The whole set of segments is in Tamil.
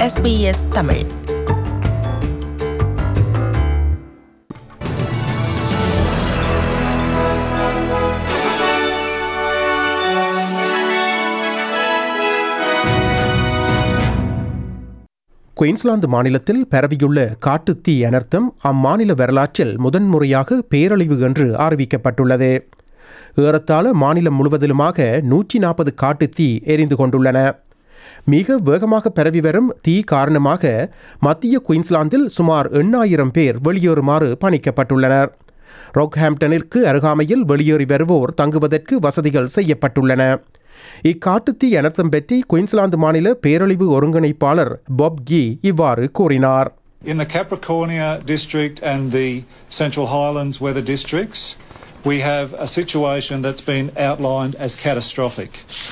SBS தமிழ் குயின்ஸ்லாந்து மாநிலத்தில் பரவியுள்ள காட்டுத்தீ அனர்த்தம் அம்மாநில வரலாற்றில் முதன்முறையாக பேரழிவு என்று அறிவிக்கப்பட்டுள்ளது ஏறத்தாழ மாநிலம் முழுவதிலுமாக நூற்றி நாற்பது காட்டுத்தீ எரிந்து கொண்டுள்ளன மிக வேகமாக பரவி வரும் தீ காரணமாக மத்திய குயின்ஸ்லாந்தில் சுமார் எண்ணாயிரம் பேர் வெளியேறுமாறு பணிக்கப்பட்டுள்ளனர் ரொக்ஹாம்ப்டனிற்கு அருகாமையில் வெளியேறி வருவோர் தங்குவதற்கு வசதிகள் செய்யப்பட்டுள்ளன இக்காட்டுத்தீ அனர்த்தம் பற்றி குயின்ஸ்லாந்து மாநில பேரழிவு ஒருங்கிணைப்பாளர் பாப் கி இவ்வாறு கூறினார் In the Capricornia district and the Central Highlands weather districts, we have a situation that's been outlined as catastrophic.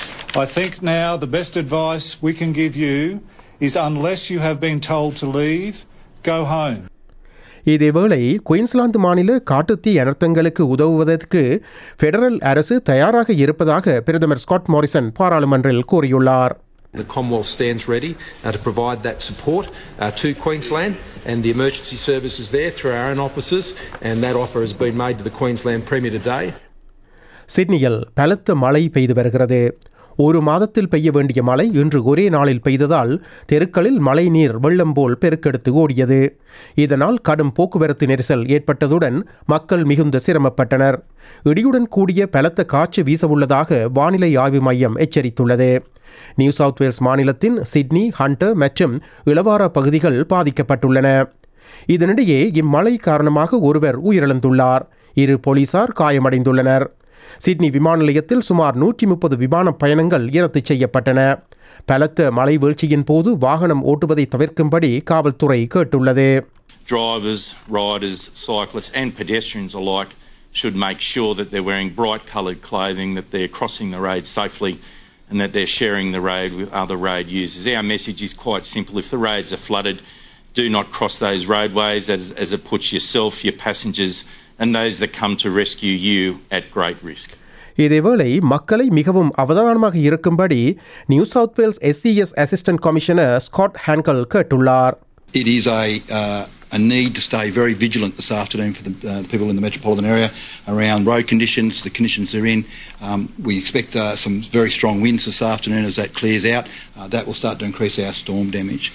I think now the best advice we can give you is unless you have been told to leave, go home. இதேவேளை குயின்ஸ்லாந்து மாநில காட்டுத்தீ அனர்த்தங்களுக்கு உதவுவதற்கு ஃபெடரல் அரசு தயாராக இருப்பதாக பிரதமர் ஸ்காட் மாரிசன் பாராளுமன்றில் கூறியுள்ளார் The Commonwealth stands ready uh, to provide that support uh, to Queensland and the emergency services there through our own officers, and that offer has been made to the Queensland Premier today. சிட்னியில் பலத்த மழை பெய்து வருகிறது ஒரு மாதத்தில் பெய்ய வேண்டிய மழை இன்று ஒரே நாளில் பெய்ததால் தெருக்களில் மழை நீர் வெள்ளம் போல் பெருக்கெடுத்து ஓடியது இதனால் கடும் போக்குவரத்து நெரிசல் ஏற்பட்டதுடன் மக்கள் மிகுந்த சிரமப்பட்டனர் இடியுடன் கூடிய பலத்த காற்று வீசவுள்ளதாக வானிலை ஆய்வு மையம் எச்சரித்துள்ளது நியூ சவுத் வேல்ஸ் மாநிலத்தின் சிட்னி ஹண்டர் மற்றும் இளவாரா பகுதிகள் பாதிக்கப்பட்டுள்ளன இதனிடையே இம்மழை காரணமாக ஒருவர் உயிரிழந்துள்ளார் இரு போலீசார் காயமடைந்துள்ளனர் சிட்னி விமான நிலையத்தில் சுமார் நூற்றி முப்பது விமான பயணங்கள் ரத்து செய்யப்பட்டன பலத்த மழை வீழ்ச்சியின் போது வாகனம் ஓட்டுவதை தவிர்க்கும்படி காவல்துறை கேட்டுள்ளது drivers, riders, cyclists, and pedestrians alike should make sure that they're wearing bright coloured clothing, that they're crossing the road safely, and that they're sharing the road with other road users. Our message is quite simple if the roads are flooded, do not cross those roadways as, as it puts yourself, your passengers, and those that come to rescue you at great risk. இதேவேளை மக்களை மிகவும் அவதானமாக இருக்கும்படி New South Wales SES assistant commissioner Scott Hanckel கேட்டுள்ளார் It is a, uh, a need to stay very vigilant this afternoon for the uh, people in the metropolitan area around road conditions, the conditions they're in. Um, we expect uh, some very strong winds this afternoon as that clears out. Uh, that will start to increase our storm damage.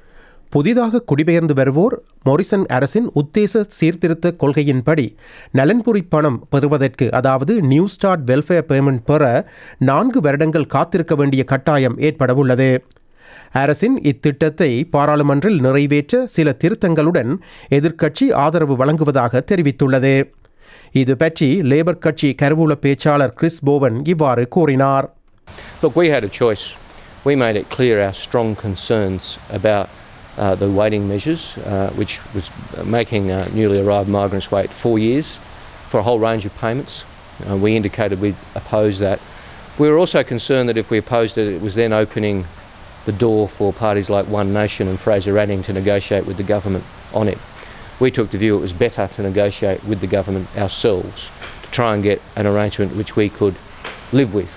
புதிதாக குடிபெயர்ந்து வருவோர் மொரிசன் அரசின் உத்தேச சீர்திருத்த கொள்கையின்படி நலன்புரி பணம் பெறுவதற்கு அதாவது நியூ ஸ்டார்ட் வெல்ஃபேர் பேமெண்ட் பெற நான்கு வருடங்கள் காத்திருக்க வேண்டிய கட்டாயம் ஏற்படவுள்ளது அரசின் இத்திட்டத்தை பாராளுமன்றில் நிறைவேற்ற சில திருத்தங்களுடன் எதிர்க்கட்சி ஆதரவு வழங்குவதாக தெரிவித்துள்ளது இது பற்றி லேபர் கட்சி கருவூல பேச்சாளர் கிறிஸ் போவன் இவ்வாறு கூறினார் Look, we had a choice. We made it clear our strong concerns about uh, the waiting measures, uh, which was making uh, newly arrived migrants wait four years for a whole range of payments. Uh, we indicated we'd oppose that. We were also concerned that if we opposed it, it was then opening the door for parties like One Nation and Fraser Anning to negotiate with the government on it. We took the view it was better to negotiate with the government ourselves to try and get an arrangement which we could live with.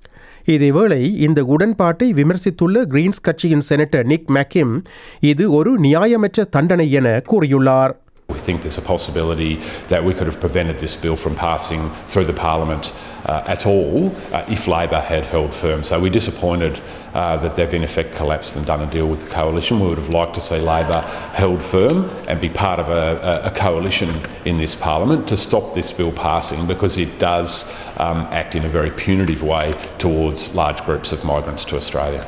இதேவேளை இந்த உடன்பாட்டை விமர்சித்துள்ள கிரீன்ஸ் கட்சியின் செனட்டர் நிக் மேக்கிம் இது ஒரு நியாயமற்ற தண்டனை என கூறியுள்ளார் We think there's a possibility that we could have prevented this bill from passing through the Parliament uh, at all uh, if Labor had held firm. So we're disappointed uh, that they've in effect collapsed and done a deal with the coalition. We would have liked to see Labor held firm and be part of a, a, a coalition in this Parliament to stop this bill passing because it does um, act in a very punitive way towards large groups of migrants to Australia.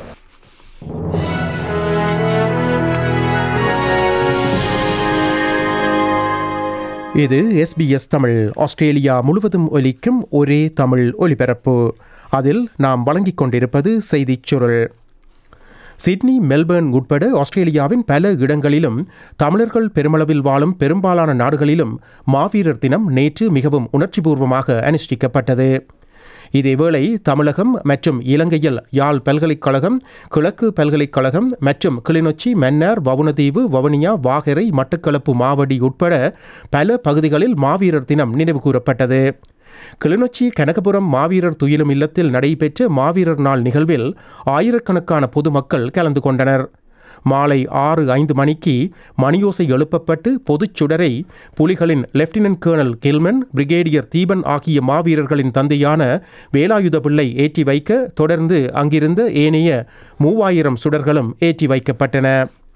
இது எஸ்பிஎஸ் தமிழ் ஆஸ்திரேலியா முழுவதும் ஒலிக்கும் ஒரே தமிழ் ஒலிபரப்பு அதில் நாம் வழங்கிக் கொண்டிருப்பது செய்திச் சுருள் சிட்னி மெல்பர்ன் உட்பட ஆஸ்திரேலியாவின் பல இடங்களிலும் தமிழர்கள் பெருமளவில் வாழும் பெரும்பாலான நாடுகளிலும் மாவீரர் தினம் நேற்று மிகவும் உணர்ச்சிபூர்வமாக அனுஷ்டிக்கப்பட்டது இதேவேளை தமிழகம் மற்றும் இலங்கையில் யாழ் பல்கலைக்கழகம் கிழக்கு பல்கலைக்கழகம் மற்றும் கிளிநொச்சி மன்னார் வவுனதீவு வவுனியா வாகரை மட்டக்களப்பு மாவடி உட்பட பல பகுதிகளில் மாவீரர் தினம் நினைவுகூரப்பட்டது கிளிநொச்சி கனகபுரம் மாவீரர் துயிலும் இல்லத்தில் நடைபெற்ற மாவீரர் நாள் நிகழ்வில் ஆயிரக்கணக்கான பொதுமக்கள் கலந்து கொண்டனர் மாலை ஆறு ஐந்து மணிக்கு மணியோசை எழுப்பப்பட்டு பொதுச் சுடரை புலிகளின் lieutenant colonel Gilman brigadier Theepan ஆகிய மாவீரர்களின் தந்தையான வேலாயுத பிள்ளை ஏற்றி வைக்க தொடர்ந்து அங்கிருந்த ஏனைய மூவாயிரம் சுடர்களும் ஏற்றி வைக்கப்பட்டன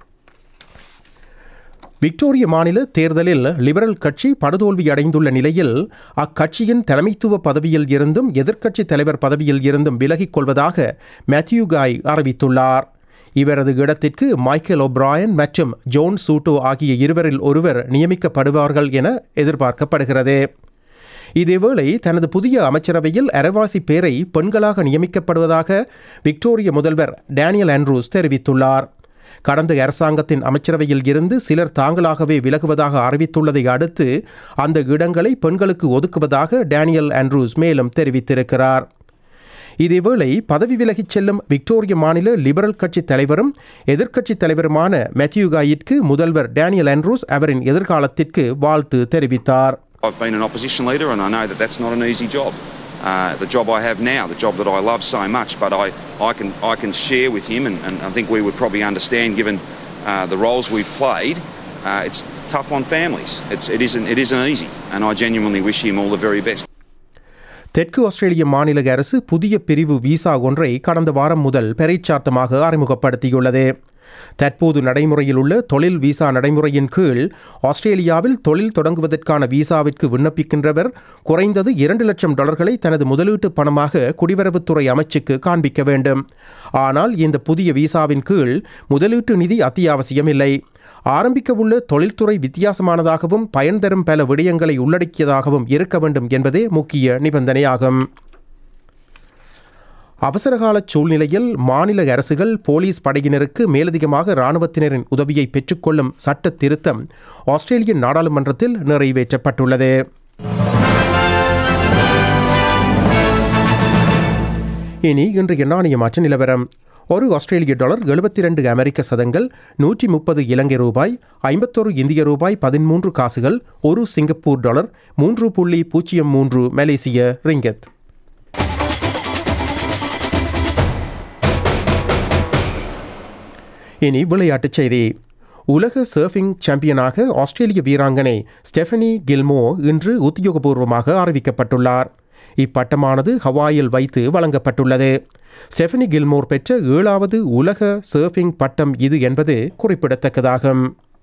விக்டோரிய மாநில தேர்தலில் லிபரல் கட்சி படுதோல்வி அடைந்துள்ள நிலையில் அக்கட்சியின் தலைமைத்துவ பதவியில் இருந்தும் எதிர்க்கட்சித் தலைவர் பதவியில் இருந்தும் விலகிக் கொள்வதாக மேத்யூ காய் அறிவித்துள்ளார் இவரது இடத்திற்கு மைக்கேல் ஒப்ராயன் மற்றும் ஜோன் சூட்டோ ஆகிய இருவரில் ஒருவர் நியமிக்கப்படுவார்கள் என எதிர்பார்க்கப்படுகிறது இதேவேளை தனது புதிய அமைச்சரவையில் அரைவாசி பேரை பெண்களாக நியமிக்கப்படுவதாக விக்டோரிய முதல்வர் டேனியல் ஆண்ட்ரூஸ் தெரிவித்துள்ளார் கடந்த அரசாங்கத்தின் அமைச்சரவையில் இருந்து சிலர் தாங்களாகவே விலகுவதாக அறிவித்துள்ளதை அடுத்து அந்த இடங்களை பெண்களுக்கு ஒதுக்குவதாக டேனியல் ஆண்ட்ரூஸ் மேலும் தெரிவித்திருக்கிறார் இதேவேளை பதவி விலகிச் செல்லும் விக்டோரிய மாநில லிபரல் கட்சி தலைவரும் எதிர்க்கட்சித் தலைவருமான மேத்யூ காயிற்கு முதல்வர் டேனியல் ஆண்ட்ரூஸ் அவரின் எதிர்காலத்திற்கு வாழ்த்து தெரிவித்தார் I've been an opposition leader and I know that that's not an easy job. Uh, the job I have now, the job that I love so much, but I, I, can, I can share with him, and, and I think we would probably understand given uh, the roles we've played, uh, it's tough on families. It's, it, isn't, it isn't easy, and I genuinely wish him all the very best. தெற்கு ஆஸ்திரேலிய மாநில அரசு புதிய பிரிவு விசா ஒன்றை கடந்த வாரம் முதல் பரீட்சார்த்தமாக அறிமுகப்படுத்தியுள்ளது தற்போது நடைமுறையில் உள்ள தொழில் விசா நடைமுறையின் கீழ் ஆஸ்திரேலியாவில் தொழில் தொடங்குவதற்கான விசாவிற்கு விண்ணப்பிக்கின்றவர் குறைந்தது இரண்டு லட்சம் டாலர்களை தனது முதலீட்டு பணமாக குடிவரவுத்துறை அமைச்சுக்கு காண்பிக்க வேண்டும் ஆனால் இந்த புதிய விசாவின் கீழ் முதலீட்டு நிதி அத்தியாவசியமில்லை ஆரம்பிக்கவுள்ள தொழில்துறை வித்தியாசமானதாகவும் பயன் தரும் பல விடயங்களை உள்ளடக்கியதாகவும் இருக்க வேண்டும் என்பதே முக்கிய நிபந்தனையாகும் அவசரகால சூழ்நிலையில் மாநில அரசுகள் போலீஸ் படையினருக்கு மேலதிகமாக இராணுவத்தினரின் உதவியை பெற்றுக்கொள்ளும் சட்ட திருத்தம் ஆஸ்திரேலிய நாடாளுமன்றத்தில் நிறைவேற்றப்பட்டுள்ளது இனி இன்றைய நாணய மாற்ற நிலவரம் ஒரு ஆஸ்திரேலிய டாலர் எழுபத்தி ரெண்டு அமெரிக்க சதங்கள் நூற்றி முப்பது இலங்கை ரூபாய் ஐம்பத்தொரு இந்திய ரூபாய் பதிமூன்று காசுகள் ஒரு சிங்கப்பூர் டாலர் மூன்று புள்ளி பூஜ்ஜியம் மூன்று மலேசிய ரிங்கத் இனி விளையாட்டுச் செய்தி உலக சர்ஃபிங் சாம்பியனாக ஆஸ்திரேலிய வீராங்கனை ஸ்டெஃபனி கில்மோ இன்று உத்தியோகபூர்வமாக அறிவிக்கப்பட்டுள்ளார் இப்பட்டமானது ஹவாயில் வைத்து வழங்கப்பட்டுள்ளது ஸ்டெஃபனி கில்மோர் பெற்ற ஏழாவது உலக சர்ஃபிங் பட்டம் இது என்பது குறிப்பிடத்தக்கதாகும்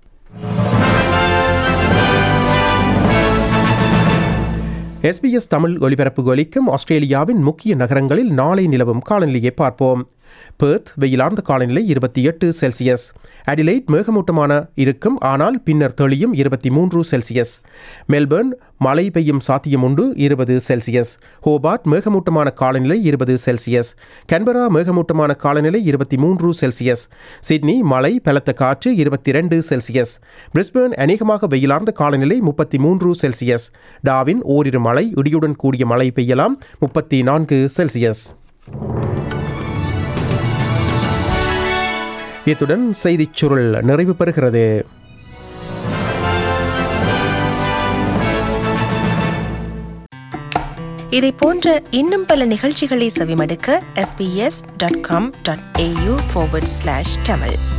எஸ்பிஎஸ் தமிழ் ஒலிபரப்பு ஒலிக்கும் ஆஸ்திரேலியாவின் முக்கிய நகரங்களில் நாளை நிலவும் காலநிலையை பார்ப்போம் பெர்த் வெயிலார்ந்த காலநிலை இருபத்தி எட்டு செல்சியஸ் அடிலைட் மேகமூட்டமான இருக்கும் ஆனால் பின்னர் தெளியும் இருபத்தி மூன்று செல்சியஸ் மெல்பர்ன் மழை பெய்யும் சாத்தியம் உண்டு இருபது செல்சியஸ் ஹோபார்ட் மேகமூட்டமான காலநிலை இருபது செல்சியஸ் கன்பரா மேகமூட்டமான காலநிலை இருபத்தி மூன்று செல்சியஸ் சிட்னி மழை பலத்த காற்று இருபத்தி இரண்டு செல்சியஸ் பிரிஸ்பேர்ன் அநேகமாக வெயிலார்ந்த காலநிலை முப்பத்தி மூன்று செல்சியஸ் டாவின் ஓரிரு மழை இடியுடன் கூடிய மழை பெய்யலாம் முப்பத்தி நான்கு செல்சியஸ் இத்துடன் செய்திச் சுருள் நிறைவு பெறுகிறது இதை போன்ற இன்னும் பல நிகழ்ச்சிகளை செவிமடுக்க sbs.com.au forward slash tamil